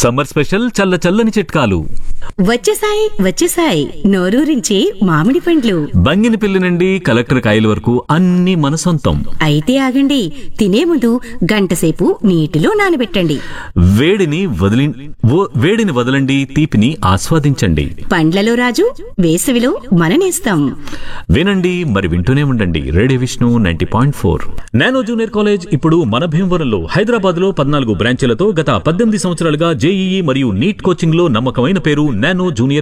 summer special చల్ల చల్లని చిట్కాలు వచ్చేసాయి వచ్చేసాయి నోరూరించే మామిడి పండ్లు బంగిని పిల్లి నుండి కలెక్టర్ కాయల వరకు అన్ని మన సొంతం అయితే ఆగండి తినే ముందు గంటసేపు నీటిలో నానబెట్టండి వేడిని వదిలి ఓ- వేడిని వదలండి తీపిని ఆస్వాదించండి పండ్లలో రాజు వేసవిలో మననేస్తాం వినండి మరి వింటూనే ఉండండి radio Vishnu ninety point four nano junior college ఇప్పుడు మన భీమవరంలో హైదరాబాద్ లో పద్నాలుగు బ్రాంచీలతో గత పద్దెనిమిది సంవత్సరాలుగా జేఈఈ మరియు నీట్ కోచింగ్ లో నమ్మకమైన పేరు నానో జూనియర్